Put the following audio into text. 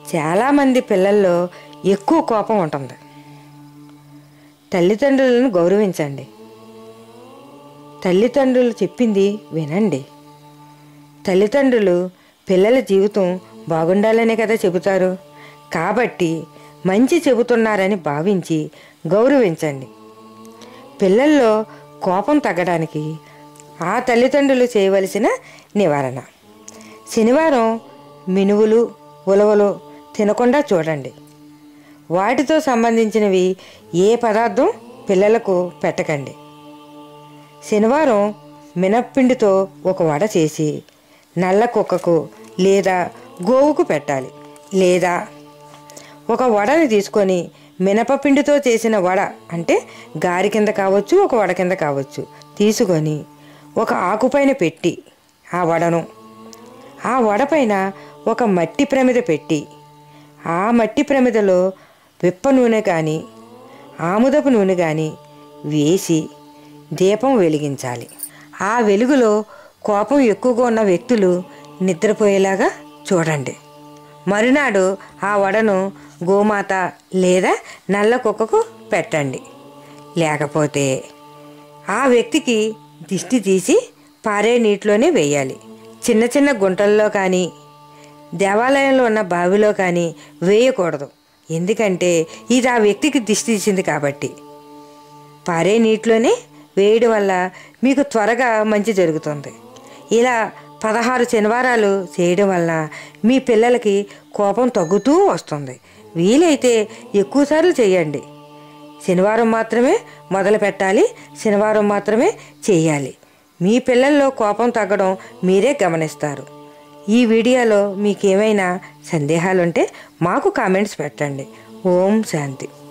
చాలామంది పిల్లల్లో ఎక్కువ కోపం ఉంటుంది తల్లిదండ్రులను గౌరవించండి తల్లిదండ్రులు చెప్పింది వినండి తల్లిదండ్రులు పిల్లల జీవితం బాగుండాలనే కదా చెబుతారు కాబట్టి మంచి చెబుతున్నారని భావించి గౌరవించండి పిల్లల్లో కోపం తగ్గడానికి ఆ తల్లిదండ్రులు చేయవలసిన నివారణ శనివారం మినువులు ఉలవలు తినకుండా చూడండి వాటితో సంబంధించినవి ఏ పదార్థం పిల్లలకు పెట్టకండి శనివారం మినప్పిండితో ఒక వడ చేసి నల్ల కుక్కకు లేదా గోవుకు పెట్టాలి లేదా ఒక వడని తీసుకొని మినపపిండితో చేసిన వడ అంటే గారి కింద కావచ్చు ఒక వడ కింద కావచ్చు తీసుకొని ఒక ఆకుపైన పెట్టి ఆ వడను ఆ వడపైన ఒక మట్టి ప్రమిద పెట్టి ఆ మట్టి ప్రమిదలో విప్ప నూనె కానీ ఆముదపు నూనె కానీ వేసి దీపం వెలిగించాలి ఆ వెలుగులో కోపం ఎక్కువగా ఉన్న వ్యక్తులు నిద్రపోయేలాగా చూడండి మరునాడు ఆ వడను గోమాత లేదా నల్ల కుక్కకు పెట్టండి లేకపోతే ఆ వ్యక్తికి దిష్టి తీసి పారే నీటిలోనే వేయాలి చిన్న చిన్న గుంటల్లో కానీ దేవాలయంలో ఉన్న బావిలో కానీ వేయకూడదు ఎందుకంటే ఇది ఆ వ్యక్తికి దిష్టి తీసింది కాబట్టి పారే నీటిలోనే వేయడం వల్ల మీకు త్వరగా మంచి జరుగుతుంది ఇలా పదహారు శనివారాలు చేయడం వల్ల మీ పిల్లలకి కోపం తగ్గుతూ వస్తుంది వీలైతే ఎక్కువసార్లు చేయండి శనివారం మాత్రమే మొదలు పెట్టాలి శనివారం మాత్రమే చేయాలి మీ పిల్లల్లో కోపం తగ్గడం మీరే గమనిస్తారు ఈ వీడియోలో మీకేమైనా సందేహాలుంటే మాకు కామెంట్స్ పెట్టండి ఓం శాంతి